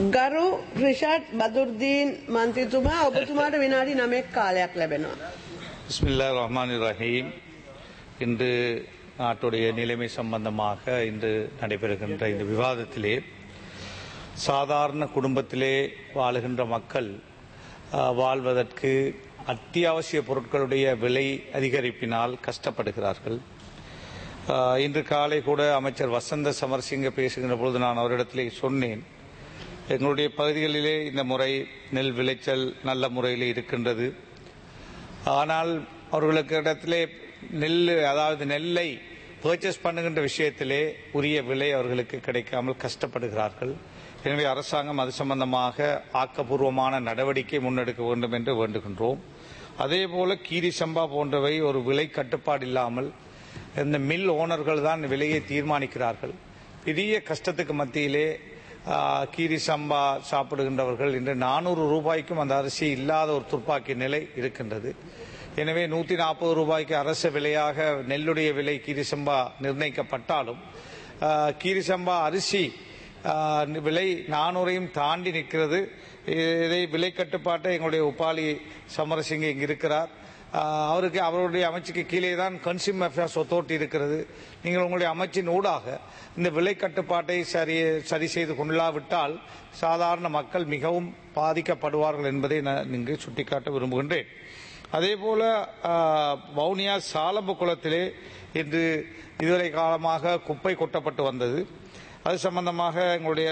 ගරු රිෂාඩ් බදුර්දීන් මන්ත්‍රීතුමා ඔබතුමාට විනාඩි නමෙක් කාලයක් ලැබෙනවා. பிஸ்மில்லா ரஹ்மான் ரஹீம் இன்று நாட்டுடைய நிலைமை சம்பந்தமாக இன்று நடைபெறுகின்ற இந்த விவாதத்திலே சாதாரண குடும்பத்திலே வாழுகின்ற மக்கள் அஹ், வாழ்வதற்கு அத்தியாவசிய பொருட்களுடைய விலை அதிகரிப்பினால் கஷ்டப்படுகிறார்கள் அஹ், இன்று காலை கூட அமைச்சர் வசந்த சமர்சிங்க பேசுகின்ற பொழுது நான் அவரிடத்திலே சொன்னேன் எங்களுடைய பகுதிகளிலே இந்த முறை நெல் விளைச்சல் நல்ல முறையில் இருக்கின்றது ஆனால் அவர்களுக்கு இடத்திலே நெல் அதாவது நெல்லை பர்ச்சேஸ் பண்ணுகின்ற விஷயத்திலே உரிய விலை அவர்களுக்கு கிடைக்காமல் கஷ்டப்படுகிறார்கள் எனவே அரசாங்கம் அது சம்பந்தமாக ஆக்கப்பூர்வமான நடவடிக்கை முன்னெடுக்க வேண்டும் என்று வேண்டுகின்றோம் அதே போல கீரி சம்பா போன்றவை ஒரு விலை கட்டுப்பாடு இல்லாமல் இந்த மில் ஓனர்கள் தான் விலையை தீர்மானிக்கிறார்கள் பெரிய கஷ்டத்துக்கு மத்தியிலே ஆ, கீரி சம்பா சாப்பிடுகின்றவர்கள் இன்று நானூறு ரூபாய்க்கும் அந்த அரிசி இல்லாத ஒரு துப்பாக்கி நிலை இருக்கின்றது எனவே நூற்றி நாற்பது ரூபாய்க்கு அரசு விலையாக நெல்லுடைய விலை கீரி சம்பா நிர்ணயிக்கப்பட்டாலும் ஆ, கீரி சம்பா அரிசி ஆ, விலை நானூறையும் தாண்டி நிற்கிறது இதை விலை கட்டுப்பாட்டை எங்களுடைய உபாலி சமரசிங்க இங்கு இருக்கிறார் ஆஹ் அவருக்கு அவருடைய அமைச்சுக்கு கீழே தான் கன்சியூமர் அஃபேர்ஸ் ஒத்தோட்டி இருக்கிறது நீங்கள் உங்களுடைய அமைச்சின் ஊடாக இந்த விலை கட்டுப்பாட்டை சரி சரி செய்து கொள்ளாவிட்டால் சாதாரண மக்கள் மிகவும் பாதிக்கப்படுவார்கள் என்பதை நான் இங்கு சுட்டிக்காட்ட விரும்புகின்றேன் அதே போல ஆஹ், வவுனியா சாலம்பு குளத்திலே இன்று இதுவரை காலமாக குப்பை கொட்டப்பட்டு வந்தது அது சம்பந்தமாக எங்களுடைய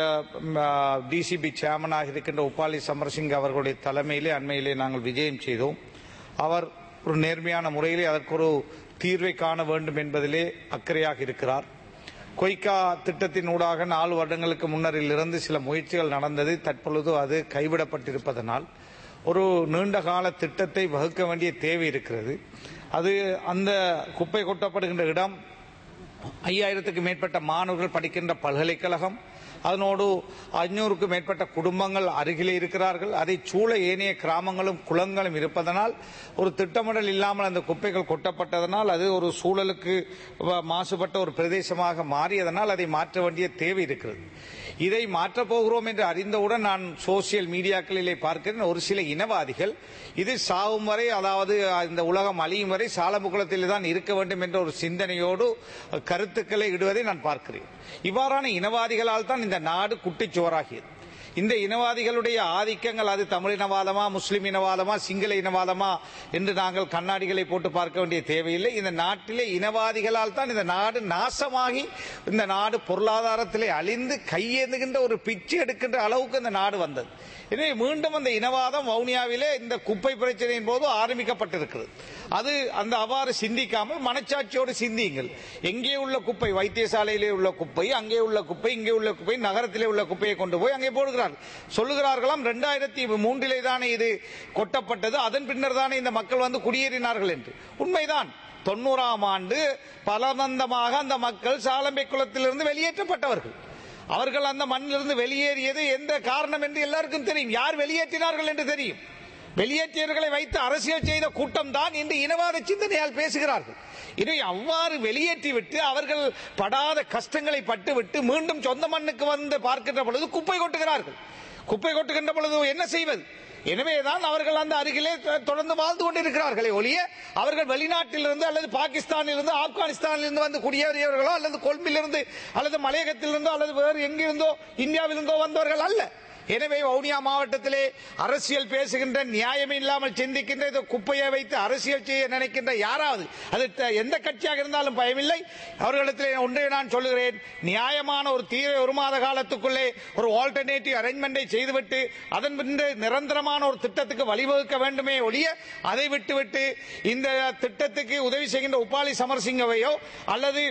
டிசிபி சேர்மனாக இருக்கின்ற உபாலி சமரசிங் அவர்களுடைய தலைமையிலே அண்மையிலே நாங்கள் விஜயம் செய்தோம் அவர் ஒரு நேர்மையான முறையிலே அதற்கு ஒரு தீர்வை காண வேண்டும் என்பதிலே அக்கறையாக இருக்கிறார் கொய்கா திட்டத்தின் ஊடாக நாலு வருடங்களுக்கு முன்னரில் இருந்து சில முயற்சிகள் நடந்தது தற்பொழுது அது கைவிடப்பட்டிருப்பதனால் ஒரு நீண்ட கால திட்டத்தை வகுக்க வேண்டிய தேவை இருக்கிறது அது அந்த குப்பை கொட்டப்படுகின்ற இடம் ஐயாயிரத்துக்கு மேற்பட்ட மாணவர்கள் படிக்கின்ற பல்கலைக்கழகம் அதனோடு ஐநூறுக்கும் மேற்பட்ட குடும்பங்கள் அருகிலே இருக்கிறார்கள் அதை சூழ ஏனைய கிராமங்களும் குளங்களும் இருப்பதனால் ஒரு திட்டமிடல் இல்லாமல் அந்த குப்பைகள் கொட்டப்பட்டதனால் அது ஒரு சூழலுக்கு வ- மாசுபட்ட ஒரு பிரதேசமாக மாறியதனால் அதை மாற்ற வேண்டிய தேவை இருக்கிறது இதை மாற்றப் போகிறோம் என்று அறிந்தவுடன் நான் சோசியல் மீடியாக்களிலே பார்க்கிறேன் ஒரு சில இனவாதிகள் இது சாகும் வரை அதாவது இந்த உலகம் அழியும் வரை சாலமுகுளத்தில் தான் இருக்க வேண்டும் என்ற ஒரு சிந்தனையோடு கருத்துக்களை இடுவதை நான் பார்க்கிறேன் இவ்வாறான இனவாதிகளால் தான் இந்த நாடு குட்டிச்சுவராகியது இந்த இனவாதிகளுடைய ஆதிக்கங்கள் அது தமிழ் இனவாதமா முஸ்லிம் இனவாதமா சிங்கள இனவாதமா என்று நாங்கள் கண்ணாடிகளை போட்டு பார்க்க வேண்டிய தேவையில்லை இந்த நாட்டிலே இனவாதிகளால் தான் இந்த நாடு நாசமாகி இந்த நாடு பொருளாதாரத்திலே அழிந்து கையேந்துகின்ற ஒரு பிச்சை எடுக்கின்ற அளவுக்கு இந்த நாடு வந்தது எனவே மீண்டும் அந்த இனவாதம் வவுனியாவிலே இந்த குப்பை பிரச்சனையின் போது ஆரம்பிக்கப்பட்டிருக்கிறது அது அந்த அவ்வாறு சிந்திக்காமல் மனச்சாட்சியோடு சிந்தியுங்கள் எங்கே உள்ள குப்பை வைத்தியசாலையிலே உள்ள குப்பை அங்கே உள்ள குப்பை இங்கே உள்ள குப்பை நகரத்திலே உள்ள குப்பையை கொண்டு போய் அங்கே போடுகிறார்கள் சொல்லுகிறார்களாம் ரெண்டாயிரத்தி மூன்றிலே தானே இது கொட்டப்பட்டது அதன் பின்னர் தானே இந்த மக்கள் வந்து குடியேறினார்கள் என்று உண்மைதான் தொண்ணூறாம் ஆண்டு பலவந்தமாக அந்த மக்கள் சாலம்பை குளத்திலிருந்து வெளியேற்றப்பட்டவர்கள் அவர்கள் அந்த மண்ணிலிருந்து வெளியேறியது எந்த காரணம் என்று எல்லாருக்கும் தெரியும் யார் வெளியேற்றினார்கள் என்று தெரியும் வெளியேற்றியவர்களை வைத்து அரசியல் செய்த கூட்டம் தான் இன்று இனவாத சிந்தனையால் பேசுகிறார்கள் இதை அவ்வாறு வெளியேற்றிவிட்டு அவர்கள் படாத கஷ்டங்களை பட்டுவிட்டு மீண்டும் சொந்த மண்ணுக்கு வந்து பார்க்கின்ற பொழுது குப்பை கொட்டுகிறார்கள் குப்பை கொட்டுகின்ற பொழுது என்ன செய்வது எனவேதான் அவர்கள் அந்த அருகிலே தொ- தொடர்ந்து வாழ்ந்து கொண்டிருக்கிறார்களே ஒழிய அவர்கள் வெளிநாட்டிலிருந்து அல்லது பாகிஸ்தானிலிருந்து ஆப்கானிஸ்தானிலிருந்து வந்து குடியேறியவர்களோ அல்லது கொழும்பிலிருந்து அல்லது மலையகத்திலிருந்தோ அல்லது வேறு எங்கிருந்தோ இந்தியாவிலிருந்தோ வந்தவர்கள் அல்ல எனவே வவுனியா மாவட்டத்திலே அரசியல் பேசுகின்ற நியாயம் இல்லாமல் சிந்திக்கின்ற இந்த குப்பையை வைத்து அரசியல் செய்ய நினைக்கின்ற யாராவது அது த- எந்த கட்சியாக இருந்தாலும் பயமில்லை அவர்களிடத்திலே ஒன்றை நான் சொல்லுகிறேன் நியாயமான ஒரு தீர்வை ஒரு மாத காலத்துக்குள்ளே ஒரு ஆல்டர்னேட்டிவ் அரேஞ்ச்மெண்டை செய்துவிட்டு அதன் பின்பு நிரந்தரமான ஒரு திட்டத்துக்கு வழிவகுக்க வேண்டுமே ஒழிய அதை விட்டுவிட்டு இந்த திட்டத்துக்கு உதவி செய்கின்ற உபாலி சமரசிங்கவையோ அல்லது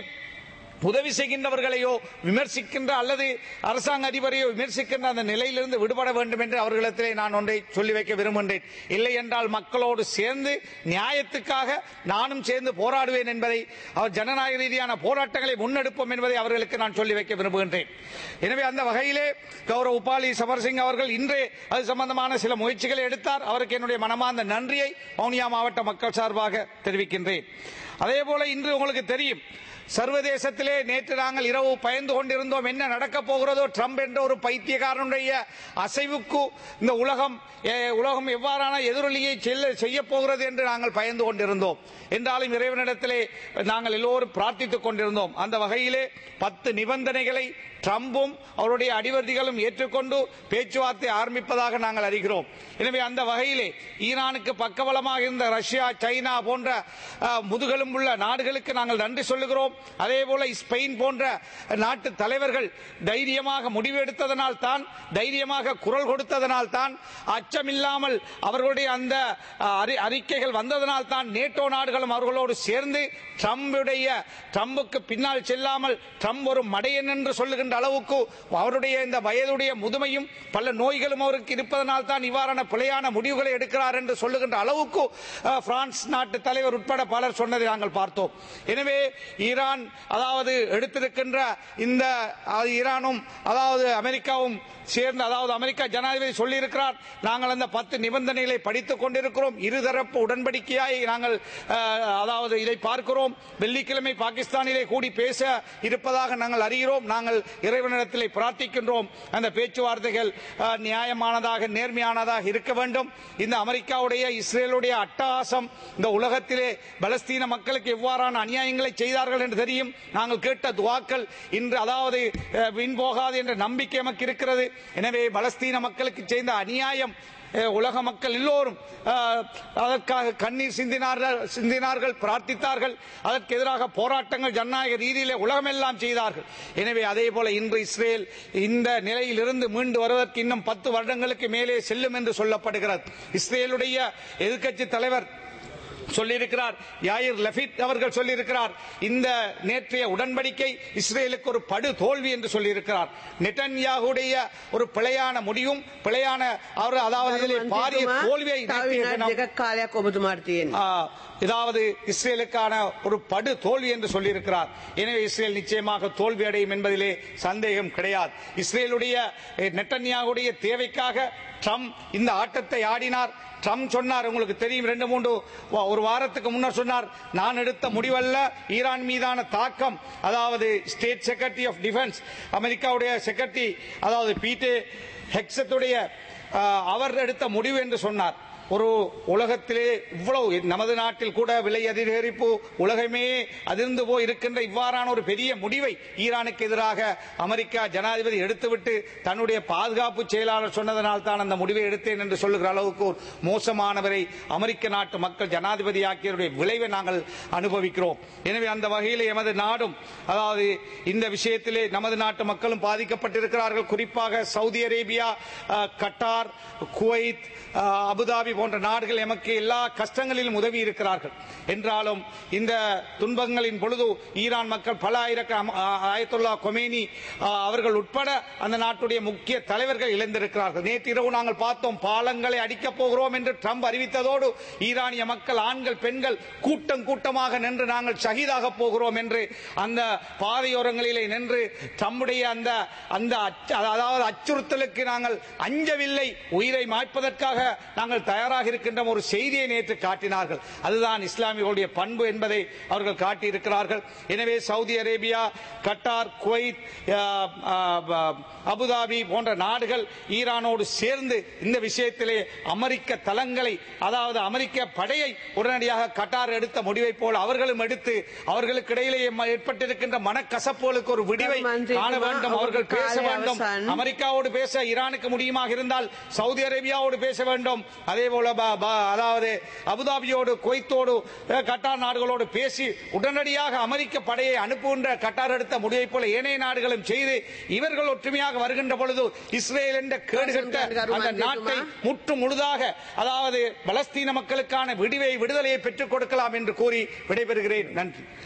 உதவி செய்கின்றவர்களையோ விமர்சிக்கின்ற அல்லது அரசாங்க அதிபரையோ விமர்சிக்கின்ற அந்த நிலையிலிருந்து விடுபட வேண்டும் என்று அவர்களிடத்திலே நான் ஒன்றை சொல்லி வைக்க விரும்புகின்றேன் இல்லை என்றால் மக்களோடு சேர்ந்து நியாயத்துக்காக நானும் சேர்ந்து போராடுவேன் என்பதை அவர் ஜனநாயக ரீதியான போராட்டங்களை முன்னெடுப்போம் என்பதை அவர்களுக்கு நான் சொல்லி வைக்க விரும்புகின்றேன் எனவே அந்த வகையிலே கௌரவ உபாலி சமர்சிங் அவர்கள் இன்றே அது சம்பந்தமான சில முயற்சிகளை எடுத்தார் அவருக்கு என்னுடைய மனமார்ந்த நன்றியை வவுனியா மாவட்ட மக்கள் சார்பாக தெரிவிக்கின்றேன் அதே போல இன்று உங்களுக்கு தெரியும் சர்வதேசத்திலே நேற்று நாங்கள் இரவு பயந்து கொண்டிருந்தோம் என்ன நடக்க போகிறதோ ட்ரம்ப் என்ற ஒரு பைத்தியக்காரனுடைய அசைவுக்கு இந்த உலகம் எ- உலகம் எவ்வாறான எதிரொலியை செல்ல செய்ய போகிறது என்று நாங்கள் பயந்து கொண்டிருந்தோம் என்றாலும் இறைவனிடத்திலே நாங்கள் எல்லோரும் பிரார்த்தித்துக் கொண்டிருந்தோம் அந்த வகையிலே பத்து நிபந்தனைகளை ட்ரம்பும் அவருடைய அடிவர்த்திகளும் ஏற்றுக்கொண்டு பேச்சுவார்த்தை ஆரம்பிப்பதாக நாங்கள் அறிகிறோம் எனவே அந்த வகையிலே ஈரானுக்கு பக்கபலமாக இருந்த ரஷ்யா சைனா போன்ற அஹ், முதுகெலும்புள்ள நாடுகளுக்கு நாங்கள் நன்றி சொல்லுகிறோம் அதே போல ஸ்பெயின் போன்ற நாட்டு தலைவர்கள் தைரியமாக முடிவு எடுத்ததனால் தான் தைரியமாக குரல் கொடுத்ததனால் தான் அச்சமில்லாமல் அவர்களுடைய அந்த அஹ், அறி- அறிக்கைகள் வந்ததனால் தான் நேட்டோ நாடுகளும் அவர்களோடு சேர்ந்து ட்ரம்புடைய ட்ரம்புக்கு பின்னால் செல்லாமல் ட்ரம்ப் ஒரு மடையன் என்று சொல்லுகின்ற அளவுக்கு அவருடைய இந்த வயதுடைய முதுமையும் பல நோய்களும் அவருக்கு இருப்பதனால் தான் இவ்வாறான பிழையான முடிவுகளை எடுக்கிறார் என்று சொல்லுகின்ற அளவுக்கு அஹ், பிரான்ஸ் நாட்டு தலைவர் உட்பட பலர் சொன்னதை நாங்கள் பார்த்தோம் எனவே ஈரான் அதாவது எடுத்திருக்கின்ற இந்த அஹ், ஈரானும் அதாவது அமெரிக்காவும் சேர்ந்து அதாவது அமெரிக்கா ஜனாதிபதி சொல்லியிருக்கிறார் நாங்கள் அந்த பத்து நிபந்தனைகளை படித்துக் கொண்டிருக்கிறோம் இருதரப்பு உடன்படிக்கையாய் நாங்கள் அஹ், அதாவது இதை பார்க்கிறோம் வெள்ளிக்கிழமை பாகிஸ்தானிலே கூடி பேச இருப்பதாக நாங்கள் அறிகிறோம் நாங்கள் இறைவனிடத்திலே பிரார்த்திக்கின்றோம் அந்த பேச்சுவார்த்தைகள் அஹ், நியாயமானதாக நேர்மையானதாக இருக்க வேண்டும் இந்த அமெரிக்காவுடைய இஸ்ரேலுடைய அட்டகாசம் இந்த உலகத்திலே பலஸ்தீன மக்களுக்கு எவ்வாறான அநியாயங்களை செய்தார்கள் என்று தெரியும் நாங்கள் கேட்ட துவாக்கள் இன்று அதாவது அஹ், வீண் போகாது என்ற நம்பிக்கை நமக்கு இருக்கிறது எனவே பலஸ்தீன மக்களுக்கு செய்த அநியாயம் அஹ், உலக மக்கள் எல்லோரும் அஹ், அதற்காக கண்ணீர் சிந்தினார்கள் சிந்தினார்கள் பிரார்த்தித்தார்கள் அதற்கு எதிராக போராட்டங்கள் ஜனநாயக ரீதியிலே உலகமெல்லாம் செய்தார்கள் எனவே அதே போல இன்று இஸ்ரேல் இந்த நிலையிலிருந்து மீண்டு வருவதற்கு இன்னும் பத்து வருடங்களுக்கு மேலே செல்லும் என்று சொல்லப்படுகிறது இஸ்ரேலுடைய எதிர்க்கட்சி தலைவர் சொல்லியிருக்கிறார் யாயிர் லஃபித் அவர்கள் சொல்லியிருக்கிறார் இந்த நேற்றைய உடன்படிக்கை இஸ்ரேலுக்கு ஒரு படு தோல்வி என்று சொல்லியிருக்கிறார் நெட்டன்யாகுடைய ஒரு பிழையான முடிவும் பிழையான அவர் அதாவது இதிலே பாரிய தோல்வியை තව நேற்றைய විනාඩි தினம் දෙකක් කාලයක් ඔබතුමාට තියෙනවා. ஆ, இதாவது இஸ்ரேலுக்கான ஒரு படு தோல்வி என்று சொல்லியிருக்கிறார் எனவே இஸ்ரேல் நிச்சயமாக தோல்வி அடையும் என்பதிலே சந்தேகம் கிடையாது இஸ்ரேலுடைய eh, நெட்டன்யாகுடைய தேவைக்காக ட்ரம்ப் இந்த ஆட்டத்தை ஆடினார் ட்ரம்ப் சொன்னார் உங்களுக்கு தெரியும் ரெண்டு மூன்று வா- ஒரு வாரத்துக்கு முன்னர் சொன்னார் நான் எடுத்த முடிவல்ல ஈரான் மீதான தாக்கம் அதாவது ஸ்டேட் செக்ரட்டரி ஆஃப் டிஃபென்ஸ் அமெரிக்காவுடைய செக்ரட்டரி அதாவது பீட்டே ஹெக்ஸத்துடைய ஆ, அவர் எடுத்த முடிவு என்று சொன்னார் ஒரு உலகத்திலே இவ்வளவு நமது நாட்டில் கூட விலை அதிகரிப்பு உலகமே அதிர்ந்து போய் இருக்கின்ற இவ்வாறான ஒரு பெரிய முடிவை ஈரானுக்கு எதிராக அமெரிக்கா ஜனாதிபதி எடுத்துவிட்டு தன்னுடைய பாதுகாப்பு செயலாளர் சொன்னதனால் தான் அந்த முடிவை எடுத்தேன் என்று சொல்லுகிற அளவுக்கு ஒரு மோசமானவரை அமெரிக்க நாட்டு மக்கள் ஜனாதிபதியாக்கியவருடைய விளைவை நாங்கள் அனுபவிக்கிறோம் எனவே அந்த வகையில் எமது நாடும் அதாவது இந்த விஷயத்திலே நமது நாட்டு மக்களும் பாதிக்கப்பட்டிருக்கிறார்கள் குறிப்பாக சவுதி அரேபியா அஹ், கட்டார் குவைத் அஹ், அபுதாபி போன்ற நாடுகள் எமக்கு எல்லா கஷ்டங்களிலும் உதவி இருக்கிறார்கள் என்றாலும் இந்த துன்பங்களின் பொழுது ஈரான் மக்கள் பல ஆயிரக்க ஆயத்துல்லா கொமேனி அஹ், அவர்கள் உட்பட அந்த நாட்டுடைய முக்கிய தலைவர்கள் இழந்திருக்கிறார்கள் நேற்று இரவு நாங்கள் பார்த்தோம் பாலங்களை அடிக்கப் போகிறோம் என்று ட்ரம்ப் அறிவித்ததோடு ஈரானிய மக்கள் ஆண்கள் பெண்கள் கூட்டம் கூட்டமாக நின்று நாங்கள் ஷஹீதாக போகிறோம் என்று அந்த பாதையோரங்களிலே நின்று ட்ரம்புடைய அந்த அந்த அச்ச- அதாவது அச்சுறுத்தலுக்கு நாங்கள் அஞ்சவில்லை உயிரை மாய்ப்பதற்காக நாங்கள் தயாராக இருக்கின்ற ஒரு செய்தியை நேற்று காட்டினார்கள் அதுதான் இஸ்லாமியர்களுடைய பண்பு என்பதை அவர்கள் காட்டியிருக்கிறார்கள் எனவே சவுதி அரேபியா கட்டார் குவைத் அஹ், அஹ், அபுதாபி போன்ற நாடுகள் ஈரானோடு சேர்ந்து இந்த விஷயத்திலே அமெரிக்க தளங்களை அதாவது அமெரிக்க படையை உடனடியாக கட்டார் எடுத்த முடிவை போல் அவர்களும் எடுத்து அவர்களுக்கு இடையிலே ம- ஏற்பட்டிருக்கின்ற மனக்கசப்புகளுக்கு ஒரு விடிவை மந்திரி காண குமார், வேண்டும் அவர்கள் அவருக்கு பேச காலை வேண்டும் அவசானம். அமெரிக்காவோடு பேச ஈரானுக்கு முடியுமாக இருந்தால் சவுதி அரேபியாவோடு பேச வேண்டும் அதே போல ப- ப- அதாவது அபுதாபியோடு குவைத்தோடு அஹ், கட்டார் நாடுகளோடு பேசி உடனடியாக அமெரிக்க படையை அனுப்புகின்ற கட்டார் எடுத்த முடிவை போல ஏனைய நாடுகளும் செய்து இவர்கள் ஒற்றுமையாக வருகின்ற பொழுது இஸ்ரேல் என்ற கேடுகட்ட அந்த நாட்டை முற்று முழுதாக அதாவது பலஸ்தீன மக்களுக்கான விடிவை விடுதலையை பெற்றுக் கொடுக்கலாம் என்று கூறி விடைபெறுகிறேன் நன்றி